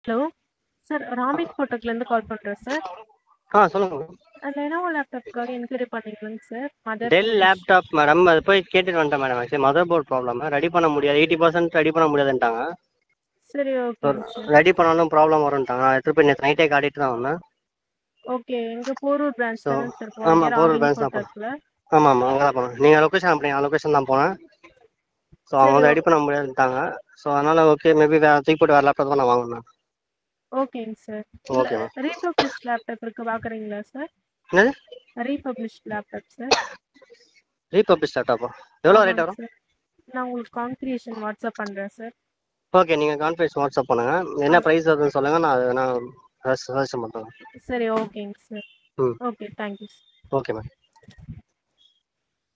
Hello sir ராமிக் ஃபோட்டோக்லேருந்து கால் பண்ணுறேன் sir ஆ சொல்லுங்க லெனோவோ லேப்டாப்க்காக என்கொயரி பண்ணீங்களாங்க sir mother Dell laptop madam அது போய் கேட்டுட்டு வந்துட்டேன் madam actually motherboard problem ready பண்ண முடியாது எயிட்டி பர்சன்ட் ரெடி பண்ண முடியாதுன்ட்டாங்க சரி ஓகேங்க சார் ரெடி பண்ணாலும் ப்ராப்ளம் வரும்ட்டாங்க நான் எடுத்துட்டு போய் நேற்று நைட்டே காட்டிட்டு தான் வந்தேன் ஓகே எங்கள் போரூர் பிரான்ச் So, தானே சார் ஆமா, போகிறீங்க போரூர் ராமிக் branch தான் ஃபோட்டோக்கில் ஆமாம் ஆமாம் அங்கே தான் போனேன் நீங்கள் லொக்கேஷன் அனுப்புனீங்க லொக்கேஷன் தான் போனேன் ஸோ அவங்க வந்து சரி. ரெடி பண்ண முடியாதுன்ட்டாங்க ஸோ அதனால் ஓகே மேபி வேறு தூக்கி போட்டு வேறு லேப்டாப் தான் நான் வாங்கினேன் ஓகேங்க sir okay ma'am republish laptop இருக்கு பார்க்குறீங்களா சார் என்னது ரீபப்ளிஷ் லேப்டாப் சார் ரீபப்ளிஷ் லேப்டாப்பா எவ்வளோ ரேட் ஆமாங்க வரும் சார் நான் உங்களுக்கு கான்ஃபிகரேஷன் வாட்ஸ்அப் பண்ணுறேன் சார் ஓகே நீங்கள் கான்ஃபரன்ஸ் வாட்ஸ்அப் பண்ணுங்கள் என்ன ப்ரைஸ் வருதுன்னு சொல்லுங்கள் நான் அது நான் சஜஷன் பண்ணுறேன் சரி ஓகேங்க சார் ம். Okay thank you okay ma'am